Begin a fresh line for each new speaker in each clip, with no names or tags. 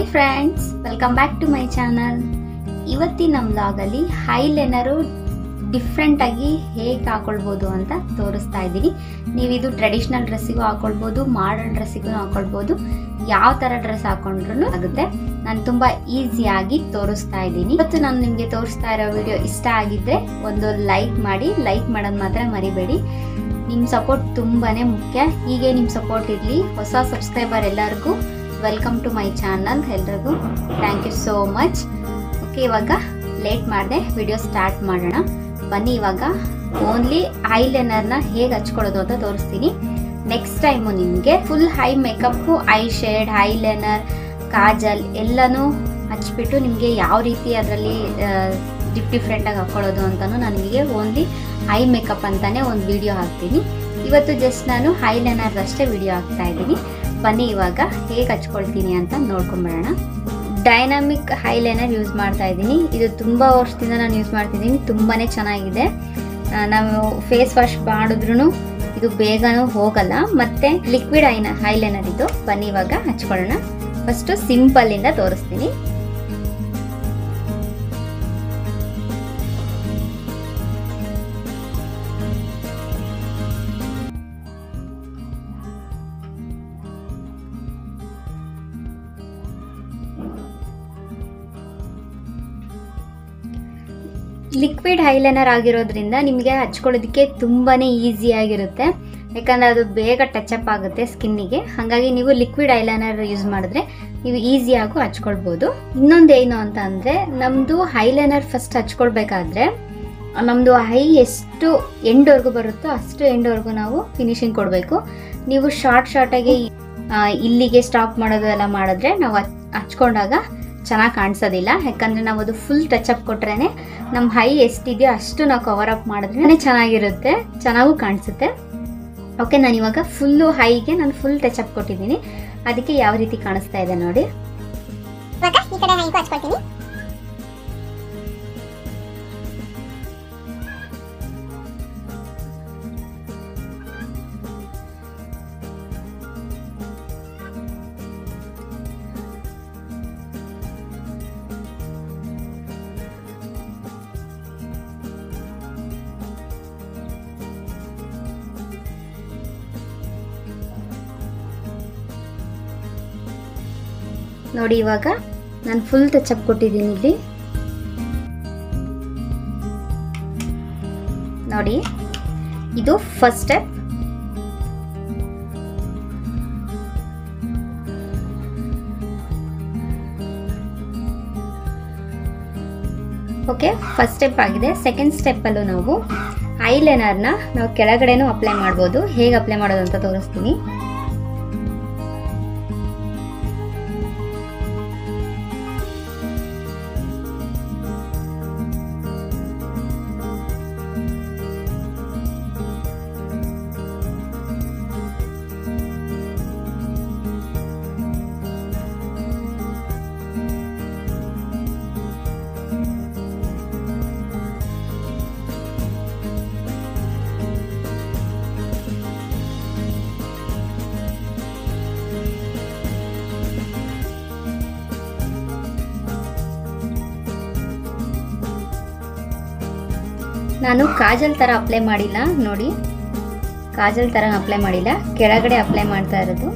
friends welcome back to my channel ಇವತ್ತಿನ ನಮ್ಮ ಲಾಗಲ್ಲಿ ಹೈಲೈನರು different ಆಗಿ ಹೇಗೆ ಹಾಕೊಳ್ಬೋದು ಅಂತ ತೋರಿಸ್ತಾ ಇದ್ದೀನಿ ನೀವು ಇದು ಟ್ರೆಡಿಷ್ನಲ್ ಡ್ರೆಸ್ಸಿಗೂ ಹಾಕೊಳ್ಬೋದು ಮಾಡರ್ನ್ ಡ್ರೆಸ್ಸಿಗೂ ಹಾಕೊಳ್ಬೋದು ಯಾವ ಥರ ಡ್ರೆಸ್ ಹಾಕೊಂಡ್ರು ಆಗುತ್ತೆ ನಾನು ತುಂಬ ಈಸಿಯಾಗಿ ತೋರಿಸ್ತಾ ಇದ್ದೀನಿ ಇವತ್ತು ನಾನು ನಿಮಗೆ ತೋರಿಸ್ತಾ ಇರೋ ವಿಡಿಯೋ ಇಷ್ಟ ಆಗಿದ್ದರೆ ಒಂದು ಲೈಕ್ ಮಾಡಿ ಲೈಕ್ ಮಾಡೋದು ಮಾತ್ರ ಮರಿಬೇಡಿ ನಿಮ್ಮ ಸಪೋರ್ಟ್ ತುಂಬಾ ಮುಖ್ಯ ಹೀಗೆ ನಿಮ್ಮ ಸಪೋರ್ಟ್ ಇರಲಿ ಹೊಸ ಸಬ್ಸ್ಕ್ರೈಬರ್ ಎಲ್ಲರಿಗೂ ವೆಲ್ಕಮ್ ಟು ಮೈ ಚಾನಲ್ ಎಲ್ರಿಗೂ thank you so much okay ಇವಾಗ ಲೇಟ್ ಮಾಡಿದೆ ವಿಡಿಯೋ ಸ್ಟಾರ್ಟ್ ಮಾಡೋಣ ಬನ್ನಿ ಇವಾಗ ಓನ್ಲಿ ಐಲೈನರ್ನ ಹೇಗೆ ಹಚ್ಕೊಳ್ಳೋದು ಅಂತ ತೋರಿಸ್ತೀನಿ ನೆಕ್ಸ್ಟ್ ಟೈಮು ನಿಮಗೆ full high makeup eye shade eyeliner kajal ಎಲ್ಲನೂ ಹಚ್ಬಿಟ್ಟು ನಿಮಗೆ ಯಾವ ರೀತಿ ಅದರಲ್ಲಿ ಡಿಫ್ ಡಿಫ್ರೆಂಟಾಗಿ ಹಾಕ್ಕೊಳ್ಳೋದು ಅಂತಲೂ ನಾನು ನಿಮಗೆ ಓನ್ಲಿ ಐ ಮೇಕಪ್ ಅಂತಾನೆ ಒಂದು ವಿಡಿಯೋ ಹಾಕ್ತೀನಿ ಇವತ್ತು ಜಸ್ಟ್ ನಾನು ಐಲೈನರ್ ಅಷ್ಟೇ ವಿಡಿಯೋ ಹಾಕ್ತಾ ಇದ್ದೀನಿ ಬನ್ನಿ ಇವಾಗ ಹೇಗೆ ಹಚ್ಕೊಳ್ತೀನಿ ಅಂತ ನೋಡ್ಕೊಂಬರೋಣ ಡೈನಾಮಿಕ್ ಐಲೈನರ್ ಯೂಸ್ ಮಾಡ್ತಾ ಇದ್ದೀನಿ ಇದು ತುಂಬ ವರ್ಷದಿಂದ ನಾನು ಯೂಸ್ ಮಾಡ್ತಿದ್ದೀನಿ ತುಂಬಾ ಚೆನ್ನಾಗಿದೆ ಆ, ನಾವು ಫೇಸ್ ವಾಶ್ ಮಾಡಿದ್ರೂ ಇದು ಬೇಗನೂ ಹೋಗಲ್ಲ ಮತ್ತು ಲಿಕ್ವಿಡ್ ಐನ ಐಲೈನರ್ ಇದು ಬನ್ನಿ ಇವಾಗ ಹಚ್ಕೊಳ್ಳೋಣ ಫಸ್ಟು ಸಿಂಪಲ್ಲಿಂದ ತೋರಿಸ್ತೀನಿ ಲಿಕ್ವಿಡ್ ಐಲೈನರ್ ಆಗಿರೋದ್ರಿಂದ ನಿಮಗೆ ಹಚ್ಕೊಳ್ಳೋದಕ್ಕೆ ತುಂಬಾ ಈಸಿಯಾಗಿರುತ್ತೆ ಯಾಕಂದರೆ ಅದು ಬೇಗ ಟಚಪ್ ಆಗುತ್ತೆ ಸ್ಕಿನ್ನಿಗೆ ಹಾಗಾಗಿ ನೀವು ಲಿಕ್ವಿಡ್ ಐಲೈನರ್ ಯೂಸ್ ಮಾಡಿದ್ರೆ ನೀವು ಈಸಿಯಾಗೂ ಹಚ್ಕೊಳ್ಬೋದು ಇನ್ನೊಂದು ಏನು ಅಂತ ಅಂದರೆ ನಮ್ಮದು ಐಲೈನರ್ ಫಸ್ಟ್ ಹಚ್ಕೊಳ್ಬೇಕಾದ್ರೆ ನಮ್ಮದು ಐ ಎಷ್ಟು ಎಂಡ್ವರೆಗೂ ಬರುತ್ತೋ ಅಷ್ಟು ಎಂಡ್ವರೆಗೂ ನಾವು ಫಿನಿಶಿಂಗ್ ಕೊಡಬೇಕು ನೀವು ಶಾರ್ಟ್ ಶಾರ್ಟಾಗಿ ಇಲ್ಲಿಗೆ ಸ್ಟಾಪ್ ಮಾಡೋದು ಎಲ್ಲ ಮಾಡಿದ್ರೆ ನಾವು ಹಚ್- ಹಚ್ಕೊಂಡಾಗ ಚೆನ್ನಾಗಿ ಕಾಣಿಸೋದಿಲ್ಲ ಯಾಕಂದರೆ ನಾವು ಅದು ಫುಲ್ ಟಚಪ್ ಕೊಟ್ರೇ ನಮ್ಮ ಹೈ ಎಷ್ಟಿದೆಯೋ ಅಷ್ಟು ನಾವು ಕವರ್ ಅಪ್ ಮಾಡಿದ್ರೆ ಚೆನ್ನಾಗಿರುತ್ತೆ ಚೆನ್ನಾಗೂ ಕಾಣಿಸುತ್ತೆ ಓಕೆ ನಾನು ಇವಾಗ ಫುಲ್ಲು ಹೈಗೆ ನಾನು ಫುಲ್ ಟಚಪ್ ಕೊಟ್ಟಿದ್ದೀನಿ ಅದಕ್ಕೆ ಯಾವ ರೀತಿ ಕಾಣಿಸ್ತಾ ಇದೆ ನೋಡಿ
ಇವಾಗ ಈ ಕಡೆ ಹೈಗೂ ಹಚ್ಕೊಳ್ತೀನಿ
ನೋಡಿ ಇವಾಗ ನಾನು ಫುಲ್ ಟಚಪ್ ಕೊಟ್ಟಿದ್ದೀನಿ ಇಲ್ಲಿ ನೋಡಿ ಇದು first step okay first step ಆಗಿದೆ ಸೆಕೆಂಡ್ ಸ್ಟೆಪ್ಪಲ್ಲೂ ನಾವು ಐಲೈನರ್ನ ನಾವು ಕೆಳಗಡೆನೂ ಅಪ್ಲೈ ಮಾಡ್ಬೋದು ಹೇಗೆ ಅಪ್ಲೈ ಮಾಡೋದು ಅಂತ ತೋರಿಸ್ತೀನಿ ನಾನು ಕಾಜಲ್ ಥರ ಅಪ್ಲೈ ಮಾಡಿಲ್ಲ ನೋಡಿ ಕಾಜಲ್ ಥರ ಅಪ್ಲೈ ಮಾಡಿಲ್ಲ ಕೆಳಗಡೆ ಅಪ್ಲೈ ಮಾಡ್ತಾ ಇರೋದು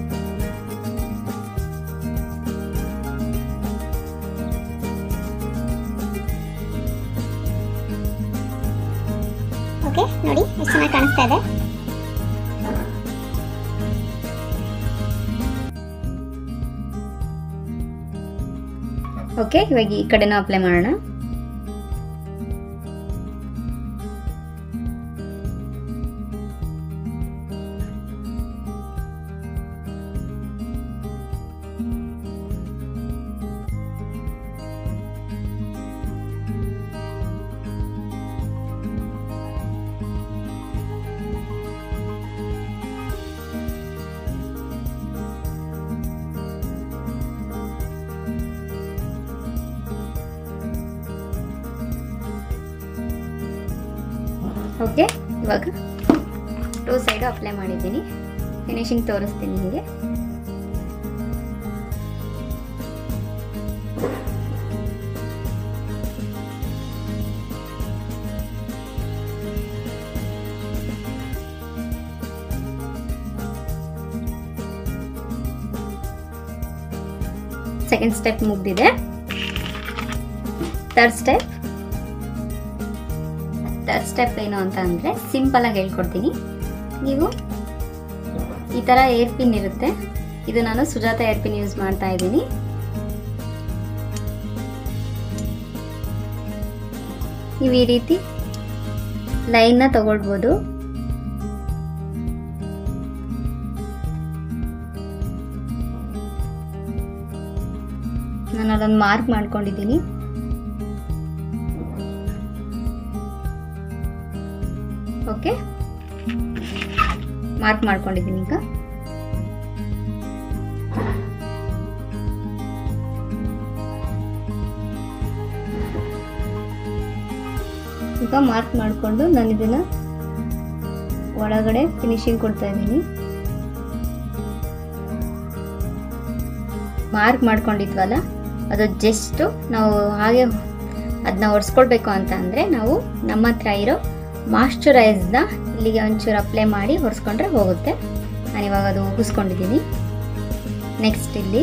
ಓಕೆ ನೋಡಿ ಎಷ್ಟು ಚೆನ್ನಾಗಿ ಕಾಣಿಸ್ತಾ ಇದೆ
ಓಕೆ ಇವಾಗ ಈ ಕಡೆನೂ ಅಪ್ಲೈ ಮಾಡೋಣ ಓಕೆ ಇವಾಗ ಟೂ ಸೈಡು ಅಪ್ಲೈ ಮಾಡಿದ್ದೀನಿ ಫಿನಿಶಿಂಗ್ ತೋರಿಸ್ತೀನಿ ನಿಮಗೆ ಸೆಕೆಂಡ್ ಸ್ಟೆಪ್ ಮುಗ್ದಿದೆ ಥರ್ಡ್ ಸ್ಟೆಪ್ ಥರ್ಡ್ ಸ್ಟೆಪ್ ಏನು ಅಂತ ಅಂದರೆ ಸಿಂಪಲಾಗಿ ಹೇಳ್ಕೊಡ್ತೀನಿ ನೀವು ಈ ಥರ ಏರ್ ಪಿನ್ ಇರುತ್ತೆ ಇದು ನಾನು ಸುಜಾತ ಏರ್ ಪಿನ್ ಯೂಸ್ ಮಾಡ್ತಾ ಇದ್ದೀನಿ ನೀವು ಈ ರೀತಿ ಲೈನ್ನ ತಗೊಳ್ಬೋದು ನಾನು ಅಲ್ಲೊಂದು ಮಾರ್ಕ್ ಮಾಡ್ಕೊಂಡಿದ್ದೀನಿ ಓಕೆ ಮಾರ್ಕ್ ಮಾಡ್ಕೊಂಡಿದ್ದೀನಿ ಈಗ ಈಗ ಮಾರ್ಕ್ ಮಾಡಿಕೊಂಡು ನಾನು ಇದನ್ನ ಒಳಗಡೆ ಫಿನಿಶಿಂಗ್ ಕೊಡ್ತಾ ಇದ್ದೀನಿ ಮಾರ್ಕ್ ಮಾಡ್ಕೊಂಡಿದ್ವಲ್ಲ ಅದು ಜಸ್ಟ್ ನಾವು ಹಾಗೆ ಅದನ್ನ ಒರೆಸ್ಕೊಳ್ಬೇಕು ಅಂತ ಅಂದರೆ ನಾವು ನಮ್ಮ ಹತ್ರ ಇರೋ ಮಾಶ್ಚರೈಸ್ನ ಇಲ್ಲಿಗೆ ಒಂಚೂರು ಅಪ್ಲೈ ಮಾಡಿ ಒರೆಸ್ಕೊಂಡ್ರೆ ಹೋಗುತ್ತೆ ನಾನು ಇವಾಗ ಅದು ಉಗಿಸ್ಕೊಂಡಿದ್ದೀನಿ ನೆಕ್ಸ್ಟ್ ಇಲ್ಲಿ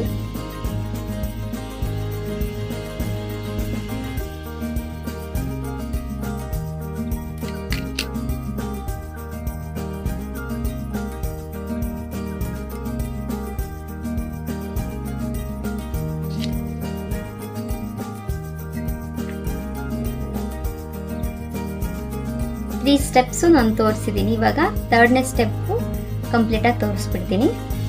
ತ್ರೀ ಸ್ಟೆಪ್ಸು ನಾನು ತೋರಿಸಿದ್ದೀನಿ ಇವಾಗ ತರ್ಡ್ನೇ ಸ್ಟೆಪ್ಪು ಕಂಪ್ಲೀಟಾಗಿ ತೋರಿಸ್ಬಿಡ್ತೀನಿ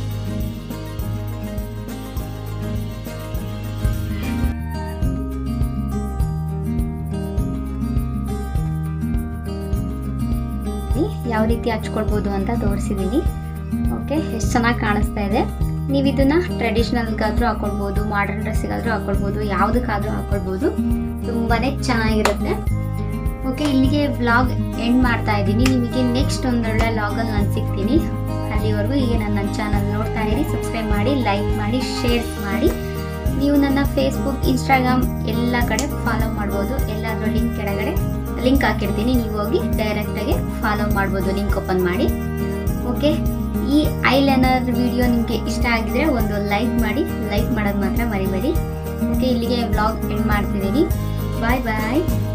ಯಾವ ರೀತಿ ಹಚ್ಕೊಳ್ಬೋದು ಅಂತ ತೋರಿಸಿದ್ದೀನಿ ಓಕೆ ಎಷ್ಟು ಚೆನ್ನಾಗಿ ಕಾಣಿಸ್ತಾ ಇದೆ ನೀವು ಇದನ್ನ ಟ್ರೆಡಿಷ್ನಲ್ಗಾದರೂ ಹಾಕೊಳ್ಬೋದು ಮಾಡರ್ನ್ ಡ್ರೆಸ್ಸಿಗಾದರೂ ಹಾಕೊಳ್ಬೋದು ಯಾವುದಕ್ಕಾದರೂ ಹಾಕೊಳ್ಬೋದು ತುಂಬಾ ಚೆನ್ನಾಗಿರುತ್ತೆ ಓಕೆ ಇಲ್ಲಿಗೆ ವ್ಲಾಗ್ ಎಂಡ್ ಮಾಡ್ತಾ ಇದ್ದೀನಿ ನಿಮಗೆ ನೆಕ್ಸ್ಟ್ ಒಂದೊಳ್ಳೆ ವ್ಲಾಗಲ್ಲಿ ನಾನು ಸಿಗ್ತೀನಿ ಅಲ್ಲಿವರೆಗೂ ಈಗ ನನ್ನ ನನ್ನ ಚಾನಲ್ ನೋಡ್ತಾ ಇರಿ ಸಬ್ಸ್ಕ್ರೈಬ್ ಮಾಡಿ ಲೈಕ್ ಮಾಡಿ ಶೇರ್ ಮಾಡಿ ನೀವು ನನ್ನ ಫೇಸ್ಬುಕ್ ಇನ್ಸ್ಟಾಗ್ರಾಮ್ ಎಲ್ಲ ಕಡೆ ಫಾಲೋ ಮಾಡ್ಬೋದು ಎಲ್ಲಾದರೂ ಲಿಂಕ್ ಕೆಳಗಡೆ ಲಿಂಕ್ ಹಾಕಿರ್ತೀನಿ ನೀವು ಹೋಗಿ ಡೈರೆಕ್ಟಾಗಿ ಫಾಲೋ ಮಾಡ್ಬೋದು ಲಿಂಕ್ ಓಪನ್ ಮಾಡಿ ಓಕೆ ಈ ಐಲೈನರ್ ವಿಡಿಯೋ ನಿಮಗೆ ಇಷ್ಟ ಆಗಿದ್ರೆ ಒಂದು ಲೈಕ್ ಮಾಡಿ ಲೈಕ್ ಮಾಡೋದು ಮಾತ್ರ ಮರಿಬೇಡಿ ಓಕೆ ಇಲ್ಲಿಗೆ ವ್ಲಾಗ್ ಎಂಡ್ ಮಾಡ್ತಿದ್ದೀನಿ ಬಾಯ್ ಬಾಯ್